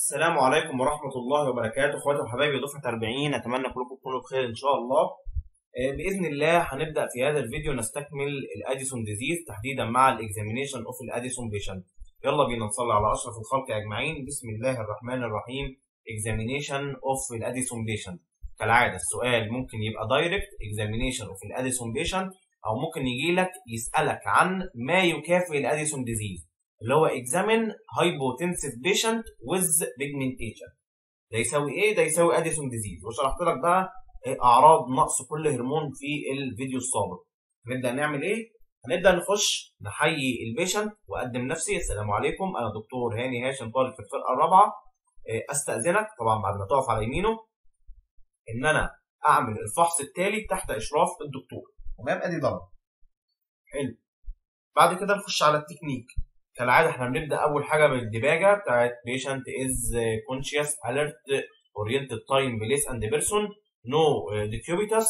السلام عليكم ورحمة الله وبركاته اخواتي وحبايبي دفعة 40 اتمنى كلكم تكونوا بخير ان شاء الله آه، باذن الله هنبدا في هذا الفيديو نستكمل الاديسون ديزيز تحديدا مع الاكزامينيشن اوف الاديسون بيشنت يلا بينا نصلي على اشرف الخلق اجمعين بسم الله الرحمن الرحيم اكزامينيشن اوف الاديسون بيشنت كالعاده السؤال ممكن يبقى دايركت اكزامينيشن اوف الاديسون بيشنت او ممكن يجي لك يسالك عن ما يكافئ الاديسون ديزيز اللي هو examine hypotensive patient with pigmentation ده يساوي ايه؟ ده يساوي اديسون ديزيز وشرحت لك بقى إيه اعراض نقص كل هرمون في الفيديو السابق هنبدا نعمل ايه؟ هنبدا نخش نحيي البيشنت واقدم نفسي السلام عليكم انا دكتور هاني هاشم طالب في الفرقه الرابعه إيه استاذنك طبعا بعد ما تقف على يمينه ان انا اعمل الفحص التالي تحت اشراف الدكتور تمام ادي ضرب حلو بعد كده نخش على التكنيك كالعاده احنا بنبدا اول حاجه بالدباجه بتاعت patient is conscious alert oriented time place and person no decubitus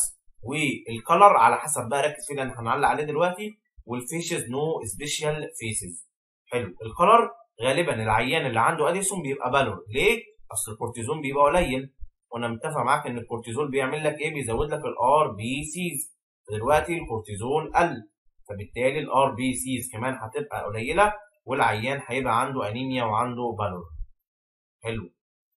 والكلر على حسب بقى ركز فيه لان هنعلق عليه دلوقتي والفيشز نو سبيشال فيسز حلو الكلر غالبا العيان اللي عنده اديسون بيبقى بالور ليه؟ اصل الكورتيزون بيبقى قليل وانا متفق معاك ان الكورتيزول بيعمل لك ايه؟ بيزود لك الار بي سيز دلوقتي الكورتيزول قل فبالتالي الار بي سيز كمان هتبقى قليله والعيان هيبقى عنده انيميا وعنده بالور حلو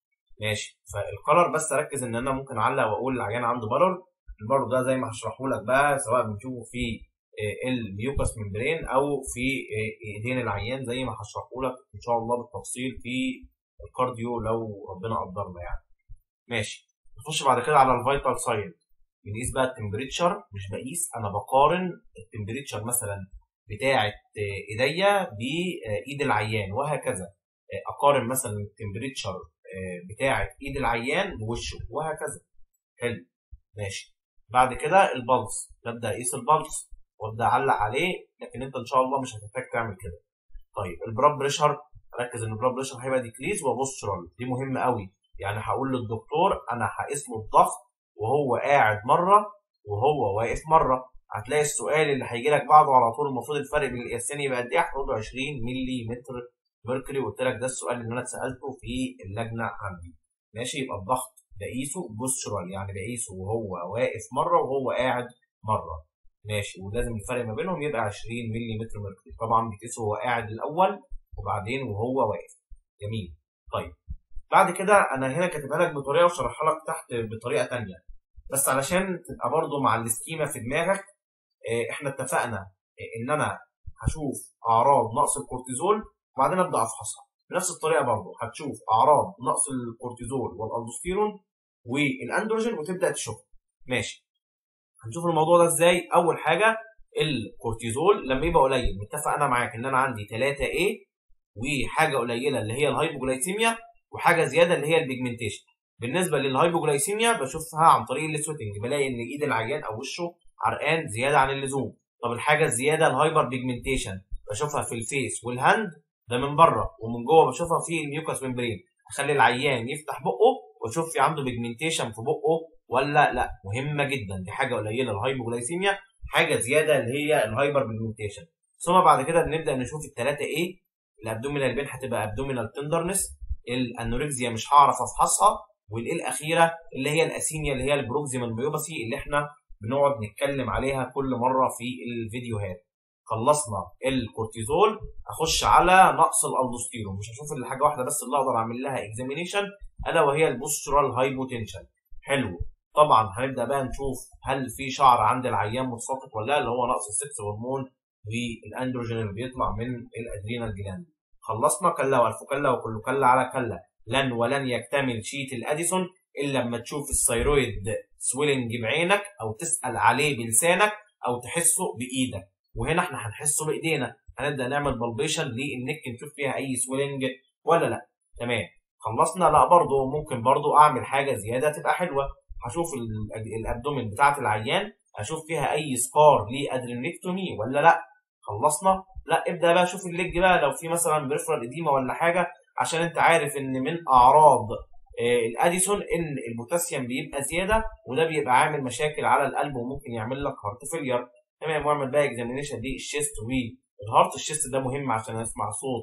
ماشي فالكلر بس ركز ان انا ممكن اعلق واقول العيان عنده بالور البالور ده زي ما هشرحه لك بقى سواء بنشوفه في الميوكاس ممبرين او في ايدين العيان زي ما هشرحه لك ان شاء الله بالتفصيل في الكارديو لو ربنا قدرنا يعني ماشي نخش بعد كده على الفيتال ساين بنقيس بقى التمبريتشر مش بقيس انا بقارن التمبريتشر مثلا بتاعه ايديا بايد العيان وهكذا اقارن مثلا التمبريتشر بتاعه ايد العيان بوشه وهكذا حلو ماشي بعد كده البلس ببدا اقيس البلس وابدا اعلق عليه لكن انت ان شاء الله مش هتحتاج تعمل كده طيب البلاد بريشر ركز ان البلاد بريشر هيبقى ديكريز وبوسترال دي مهمه قوي يعني هقول للدكتور انا هقيس له الضغط وهو قاعد مره وهو واقف مره هتلاقي السؤال اللي هيجي لك بعده على طول المفروض الفرق بين القياسين يبقى قد ايه؟ هتقول له 20 ملي متر ميركوري وقلت لك ده السؤال اللي انا اتسالته في اللجنه عندي ماشي يبقى الضغط بقيسه بوسترال يعني بقيسه وهو واقف مره وهو قاعد مره ماشي ولازم الفرق ما بينهم يبقى 20 ملي متر ميركوري طبعا بتقيسه وهو قاعد الاول وبعدين وهو واقف جميل طيب بعد كده انا هنا كاتبها لك بطريقه وشرحها لك تحت بطريقه ثانيه بس علشان تبقى برضو مع السكيما في دماغك احنا اتفقنا ان انا هشوف اعراض نقص الكورتيزول وبعدين ابدا افحصها بنفس الطريقه برضه هتشوف اعراض نقص الكورتيزول والالدوستيرون والاندروجين وتبدا تشوف ماشي هنشوف الموضوع ده ازاي اول حاجه الكورتيزول لما يبقى قليل متفق انا معاك ان انا عندي 3 a وحاجه قليله اللي هي الهايبوجلايسيميا وحاجه زياده اللي هي البيجمنتيشن بالنسبه للهايبوجلايسيميا بشوفها عن طريق السويتنج بلاقي ان ايد العيان او وشه عرقان زياده عن اللزوم طب الحاجه الزياده الهايبر بيجمنتيشن بشوفها في الفيس والهاند ده من بره ومن جوه بشوفها في الميوكاس ممبرين اخلي العيان يفتح بقه واشوف في عنده بيجمنتيشن في بقه ولا لا مهمه جدا دي حاجه قليله الهايبوجلايسيميا حاجه زياده اللي هي الهايبر بيجمنتيشن ثم بعد كده بنبدا نشوف الثلاثه ايه الابدومينال بين هتبقى ابدومينال تندرنس الانوركسيا مش هعرف افحصها والايه الاخيره اللي هي الاسيميا اللي هي البروكسيمال ميوباثي اللي احنا بنقعد نتكلم عليها كل مره في الفيديوهات خلصنا الكورتيزول اخش على نقص الالدوستيرون مش هشوف الا حاجه واحده بس اللي اقدر اعمل لها اكزامينيشن الا وهي البوسترال هايبوتنشن حلو طبعا هنبدا بقى نشوف هل في شعر عند العيان متساقط ولا لا اللي هو نقص السكس هرمون والاندروجين اللي بيطلع من الادرينال جلاند خلصنا كلا والف كلا وكل كلا على كلا لن ولن يكتمل شيت الاديسون الا لما تشوف الثيرويد سويلنج بعينك او تسال عليه بلسانك او تحسه بايدك وهنا احنا هنحسه بايدينا هنبدا نعمل بلبيشن للنك نشوف فيها اي سويلنج ولا لا تمام خلصنا لا برضه ممكن برضه اعمل حاجه زياده تبقى حلوه هشوف الابدومين بتاعه العيان اشوف فيها اي سكار لادرينكتومي ولا لا خلصنا لا ابدا بقى شوف الليج بقى لو في مثلا بريفرال اديما ولا حاجه عشان انت عارف ان من اعراض الاديسون ان البوتاسيوم بيبقى زياده وده بيبقى عامل مشاكل على القلب وممكن يعمل لك هارت فيلير تمام واعمل بقى اكزامينيشن دي الشيست والهارت الشيست ده مهم عشان اسمع صوت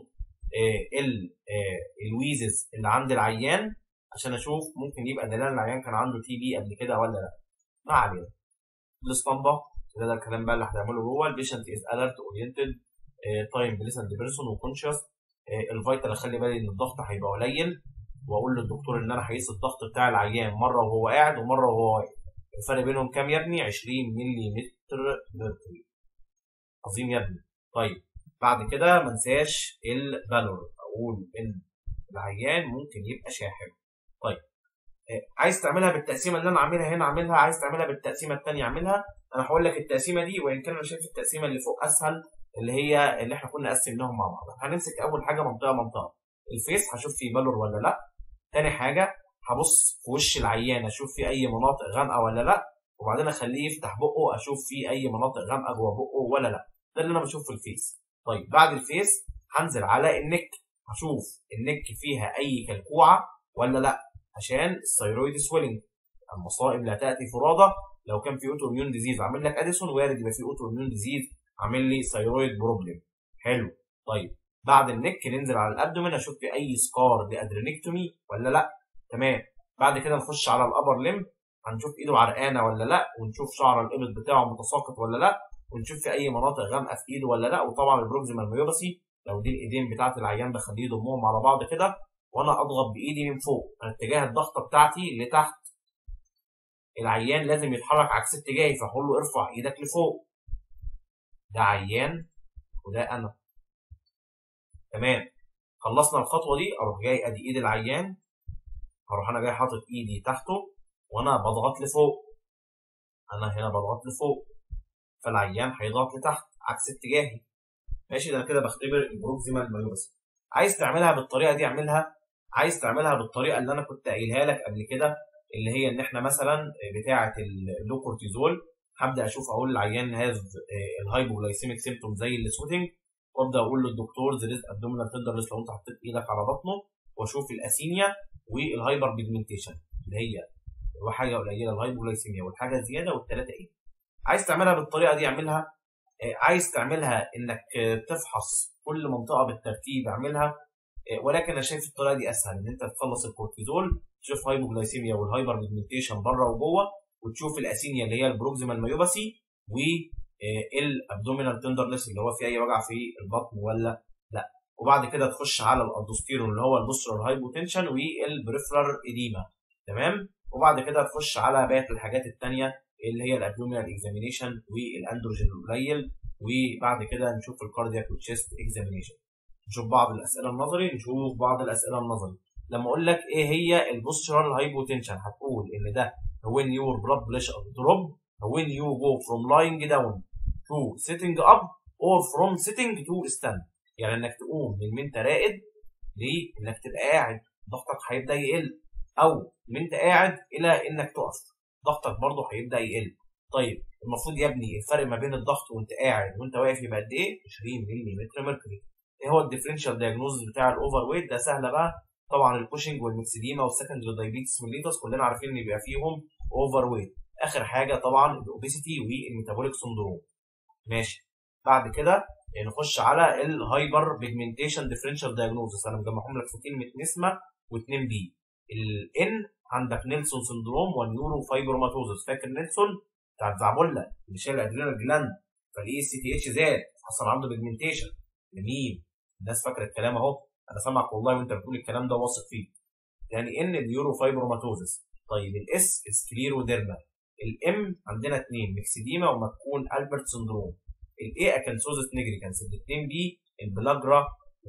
الويزز اللي عند العيان عشان اشوف ممكن يبقى دلال العيان كان عنده تي بي قبل كده ولا لا ما علينا الاسطمبه ده, ده الكلام بقى اللي هنعمله جوه البيشنت از اليرت اورينتد تايم بليسنت بيرسون وكونشس الفيتال اخلي بالي ان الضغط هيبقى قليل واقول للدكتور ان انا هقيس الضغط بتاع العيان مره وهو قاعد ومره وهو واقف الفرق بينهم كام يا ابني 20 ملي متر ميركوري عظيم يا ابني طيب بعد كده ما انساش الفالور اقول ان العيان ممكن يبقى شاحب طيب عايز تعملها بالتقسيمه اللي انا عاملها هنا اعملها عايز تعملها بالتقسيمه الثانيه اعملها انا هقول لك التقسيمه دي وان كان انا شايف التقسيمه اللي فوق اسهل اللي هي اللي احنا كنا قسمناهم مع بعض هنمسك اول حاجه منطقه منطقه الفيس هشوف فيه بالور ولا لا تاني حاجه هبص في وش العيان اشوف فيه اي مناطق غامقه ولا لا وبعدين اخليه يفتح بقه اشوف فيه اي مناطق غامقه جوه بقه ولا لا ده اللي انا بشوف في الفيس طيب بعد الفيس هنزل على النك هشوف النك فيها اي كلكوعه ولا لا عشان الثيرويد سويلنج المصائب لا تاتي فرادى لو كان في اوتو اميون ديزيز عامل لك اديسون وارد يبقى في اوتو اميون ديزيز عامل لي ثيرويد بروبلم حلو طيب بعد النك ننزل على الابدومين اشوف في اي سكار لادرينكتومي ولا لا تمام بعد كده نخش على الابر ليم هنشوف ايده عرقانه ولا لا ونشوف شعر الابط بتاعه متساقط ولا لا ونشوف في اي مناطق غامقه في ايده ولا لا وطبعا البروكسيمال ميوباسي لو دي الايدين بتاعت العيان بخليه يضمهم على بعض كده وانا اضغط بايدي من فوق انا اتجاه الضغطه بتاعتي لتحت العيان لازم يتحرك عكس اتجاهي فاقول له ارفع ايدك لفوق ده عيان وده انا تمام خلصنا الخطوه دي اروح جاي ادي ايد العيان هروح انا جاي حاطط ايدي تحته وانا بضغط لفوق انا هنا بضغط لفوق فالعيان هيضغط لتحت عكس اتجاهي ماشي ده انا كده بختبر البروكسيمال مايوباسي عايز تعملها بالطريقه دي اعملها عايز تعملها بالطريقه اللي انا كنت قايلها لك قبل كده اللي هي ان احنا مثلا بتاعه اللو كورتيزول هبدا اشوف اقول للعيان هاز الهايبوغلايسيميك سيمتوم زي السوتنج وابدا اقول للدكتور ذير ابدومينال تندرنس لو انت حطيت ايدك على بطنه واشوف الاسينيا والهايبر بيجمنتيشن اللي هي حاجه قليله الهايبوغلايسيميا والحاجه الزياده والثلاثه ايه عايز تعملها بالطريقه دي اعملها عايز تعملها انك تفحص كل منطقه بالترتيب اعملها ولكن انا شايف الطريقه دي اسهل ان انت تخلص الكورتيزول تشوف هايبوغلايسيميا والهايبر بيجمنتيشن بره وجوه وتشوف الاسينيا اللي هي البروكسيمال مايوباسي والابدومينال تندرنس اللي هو في اي وجع في البطن ولا لا وبعد كده تخش على الالدوستيرون اللي هو البوسترال هايبوتنشن والبريفرال اديما تمام وبعد كده تخش على باقي الحاجات الثانيه اللي هي الابدومينال اكزامينيشن والاندروجين القليل وبعد كده نشوف الكاردياك والتشيست اكزامينيشن نشوف بعض الاسئله النظري نشوف بعض الاسئله النظري لما اقول لك ايه هي البوسترال هايبوتنشن هتقول ان ده when your blood pressure drop when you go from lying down to sitting up or from sitting to stand يعني انك تقوم من انت راقد لانك تبقى قاعد ضغطك هيبدا يقل او من انت قاعد الى انك تقف ضغطك برضه هيبدا يقل طيب المفروض يا ابني الفرق ما بين الضغط وانت قاعد وانت واقف يبقى قد ايه 20 ملم ميركوري ايه هو الديفرنشال دايجنوز بتاع الاوفر ويت ده سهله بقى طبعا الكوشنج والمكسديما والسكندري دايبيتس ميليتس كلنا عارفين ان بيبقى فيهم اوفر ويت اخر حاجه طبعا الاوبيسيتي والميتابوليك سندروم ماشي بعد كده نخش على الهايبر بيجمنتيشن ديفرنشال دايجنوزس انا مجمعهم لك في كلمه نسمه و2 بي الان عندك نيلسون سندروم والنيورو فايبروماتوزس فاكر نيلسون بتاع الزعبله اللي شايل ادرينال جلاند فالاي سي تي اتش زاد حصل عنده بيجمنتيشن جميل الناس فاكره الكلام اهو انا سامعك والله وانت بتقول الكلام ده واثق فيه يعني ان النيورو فايبروماتوزس طيب الاس سكليروديرما الام عندنا اثنين ميكسيديما ومكون البرت سندروم الاي اكنسوزس نيجريكانس الاثنين بي البلاجرا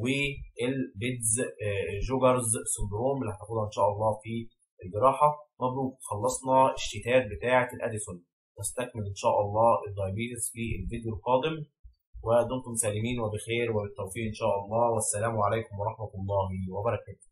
والبيدز جوجرز سندروم اللي هتاخدها ان شاء الله في الجراحه مبروك خلصنا الشتات بتاعه الاديسون نستكمل ان شاء الله الدايبيتس في الفيديو القادم ودمتم سالمين وبخير وبالتوفيق ان شاء الله والسلام عليكم ورحمه الله وبركاته